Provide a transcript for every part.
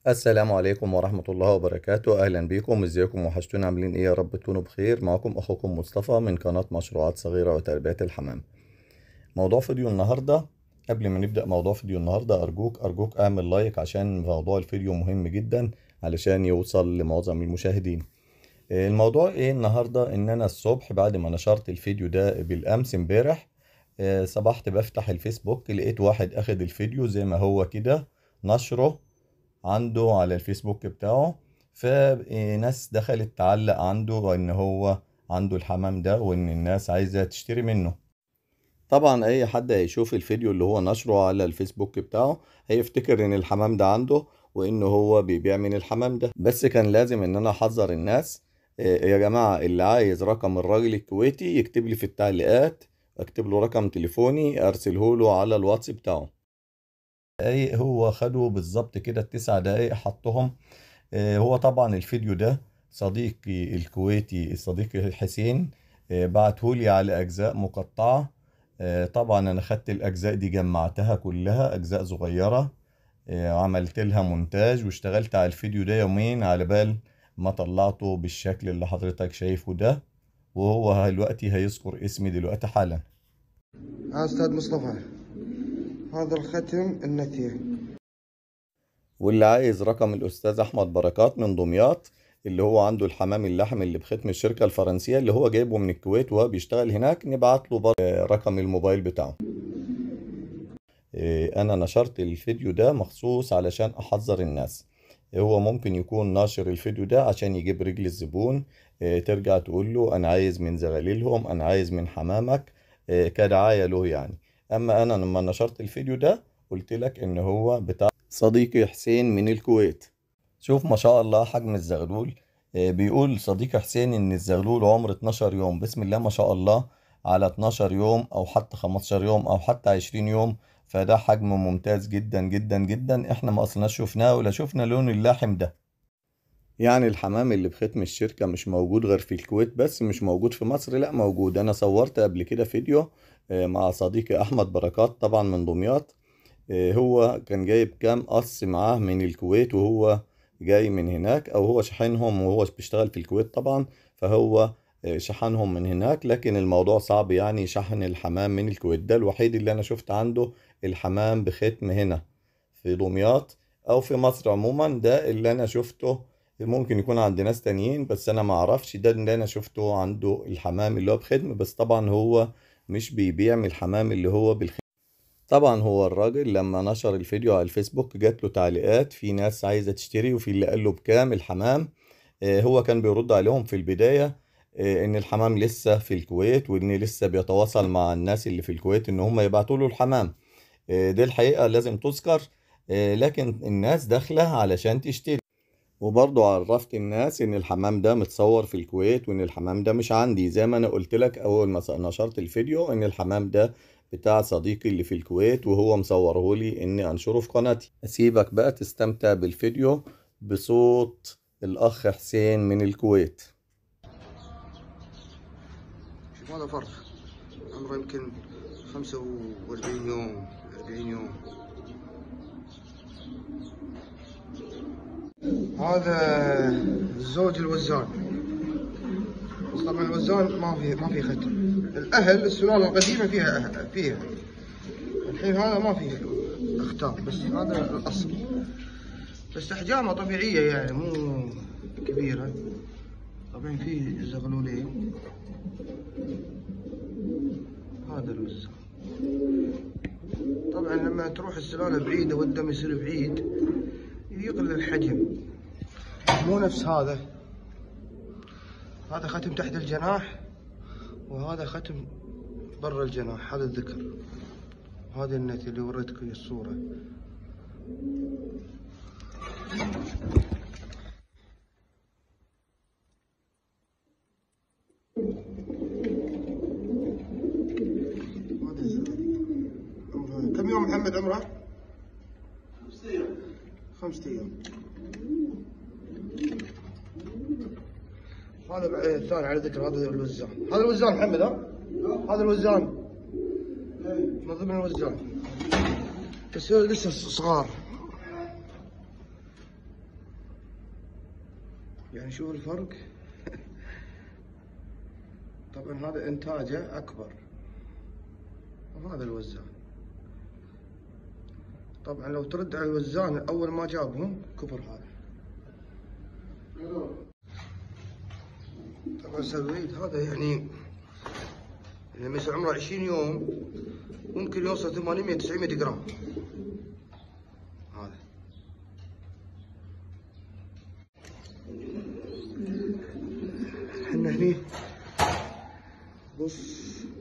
السلام عليكم ورحمة الله وبركاته أهلا بكم ازيكم وحشتونا عاملين ايه يا رب تكونوا بخير معكم أخوكم مصطفى من قناة مشروعات صغيرة وتربية الحمام موضوع فيديو النهاردة قبل ما نبدأ موضوع فيديو النهاردة أرجوك أرجوك اعمل لايك عشان موضوع الفيديو مهم جدا علشان يوصل لمعظم المشاهدين الموضوع ايه النهاردة ان انا الصبح بعد ما نشرت الفيديو ده بالامس امبارح آه، صبحت بفتح الفيسبوك لقيت واحد اخد الفيديو زي ما هو كده نشره عنده على الفيسبوك بتاعه فناس دخلت تعلق عنده ان هو عنده الحمام ده وان الناس عايزة تشتري منه طبعا اي حد هيشوف الفيديو اللي هو نشره على الفيسبوك بتاعه هيفتكر ان الحمام ده عنده وان هو بيبيع من الحمام ده بس كان لازم ان انا احذر الناس إيه يا جماعة اللي عايز رقم الراجل الكويتي يكتب لي في التعليقات اكتب له رقم تليفوني ارسله له على الواتس بتاعه دقايق هو خده بالظبط كده التسع دقايق حطهم آه، هو طبعا الفيديو ده صديقي الكويتي الصديق حسين آه، بعتهولي على أجزاء مقطعة آه، طبعا أنا خدت الأجزاء دي جمعتها كلها أجزاء صغيرة عملت لها مونتاج واشتغلت على الفيديو ده يومين على بال ما طلعته بالشكل اللي حضرتك شايفه ده وهو دلوقتي هيذكر اسمي دلوقتي حالا أستاذ مصطفى هذا الختم النتيه واللي عايز رقم الأستاذ أحمد بركات من دمياط اللي هو عنده الحمام اللحم اللي بختم الشركة الفرنسية اللي هو جايبه من الكويت وهو بيشتغل هناك نبعت له رقم الموبايل بتاعه إيه، أنا نشرت الفيديو ده مخصوص علشان أحذر الناس هو ممكن يكون ناشر الفيديو ده عشان يجيب رجل الزبون إيه، ترجع تقول له أنا عايز من زغاليلهم أنا عايز من حمامك إيه، كدعاية له يعني أما أنا لما نشرت الفيديو ده قلت لك إن هو بتاع صديقي حسين من الكويت شوف ما شاء الله حجم الزغلول آه، بيقول صديقي حسين ان الزغلول عمر 12 يوم بسم الله ما شاء الله على 12 يوم او حتى 15 يوم او حتى 20 يوم فده حجم ممتاز جدا جدا جدا احنا ما اصلناش شفناه ولا شفنا لون اللحم ده يعني الحمام اللي بختم الشركة مش موجود غير في الكويت بس مش موجود في مصر لا موجود انا صورت قبل كده فيديو آه، مع صديقي احمد بركات طبعا من دمياط آه، هو كان جايب كام قص معاه من الكويت وهو جاي من هناك او هو شحنهم وهو بيشتغل في الكويت طبعا فهو آه، شحنهم من هناك لكن الموضوع صعب يعني شحن الحمام من الكويت ده الوحيد اللي انا شفت عنده الحمام بختم هنا في دمياط او في مصر عموما ده اللي انا شفته ممكن يكون عند ناس تانيين بس انا ما اعرفش ده اللي انا شفته عنده الحمام اللي هو بختم بس طبعا هو مش بيبيع من الحمام اللي هو بالختم طبعا هو الراجل لما نشر الفيديو على الفيسبوك جات له تعليقات في ناس عايزة تشتري وفي اللي قال له بكام الحمام آه، هو كان بيرد عليهم في البداية آه، ان الحمام لسه في الكويت وان لسه بيتواصل مع الناس اللي في الكويت ان هم يبعتوا له الحمام آه، دي الحقيقة لازم تذكر لكن الناس داخلة علشان تشتري وبرضه عرفت الناس ان الحمام ده متصور في الكويت وان الحمام ده مش عندي زي ما انا قلت لك اول ما نشرت الفيديو ان الحمام ده بتاع صديقي اللي في الكويت وهو مصوره لي اني انشره في قناتي اسيبك بقى تستمتع بالفيديو بصوت الاخ حسين من الكويت شوف هذا فرخ عمره يمكن خمسة واربعين يوم اربعين يوم هذا الزوج الوزان بس طبعا الوزان ما في ما في ختم الاهل السلاله القديمه فيها أهل فيها الحين هذا ما فيه اختار بس هذا الاصل بس احجامه طبيعيه يعني مو كبيره طبعا فيه زغلولين هذا الوزان طبعا لما تروح السلاله بعيده والدم يصير بعيد يقل الحجم مو نفس هذا هذا ختم تحت الجناح وهذا ختم برا الجناح هذا الذكر هذا النت اللي وريتك الصورة كم يوم محمد عمره؟ خمسة أيام خمسة أيام هذا الثاني على ذكر هذا الوزان هذا الوزان محمد ها هذا الوزان من ضمن الوزان بس لسه صغار يعني شوف الفرق طبعا هذا انتاجه اكبر وهذا الوزان طبعا لو ترد على الوزان اول ما جابهم كبر هذا طبعا استاذ وليد هذا يعني لما يصير عمره 20 يوم ممكن يوصل 800 900 جرام هذا احنا هني بص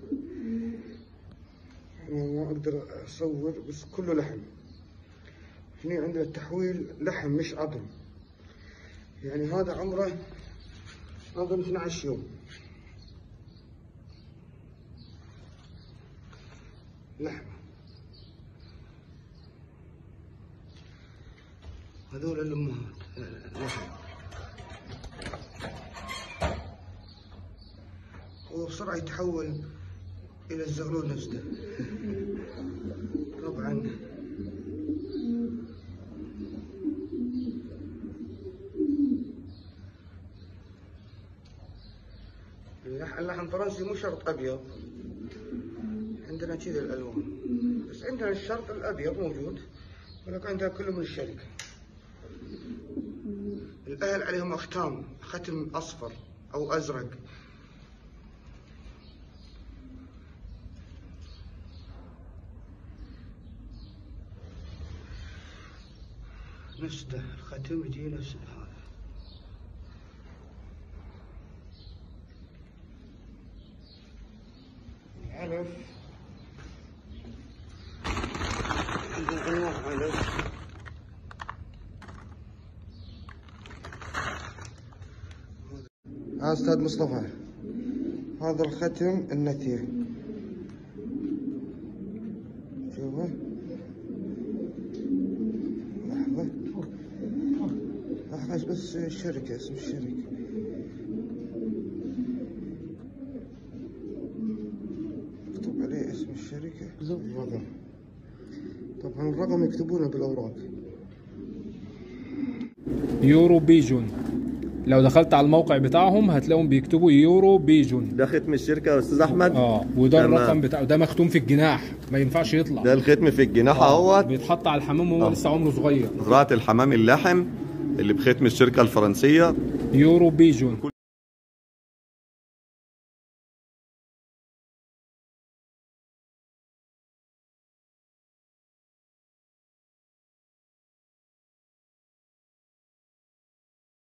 انا ما اقدر اصور بس كله لحم هني عندنا التحويل لحم مش عظم يعني هذا عمره اظن 12 يوم لحمة هذول الأمهات لحم وبسرعة يتحول إلى الزغلول نفسه طبعا اللح- اللحم الفرنسي مو شرط أبيض عندنا كذا الألوان بس عندنا الشرط الأبيض موجود ولكن عندنا كله من الشركة الأهل عليهم أختام ختم أصفر أو أزرق نفس ده الختم يجي نفس هذا علف عندنا انواع علف ها استاذ مصطفى هذا الختم النتيه شوفه لحظة لحظة بس الشركة اسم الشركة مكتوب عليه اسم الشركة الرقم طبعا الرقم يكتبونه بالأوراق يورو بيجون لو دخلت على الموقع بتاعهم هتلاقيهم بيكتبوا يورو بيجون ده ختم الشركة يا أستاذ أحمد اه وده تمام. الرقم بتاعه ده مختوم في الجناح ما ينفعش يطلع ده الختم في الجناح آه، اهوت بيتحط على الحمام وهو آه. لسه عمره صغير زراعة الحمام اللحم اللي بختم الشركة الفرنسية يورو بيجون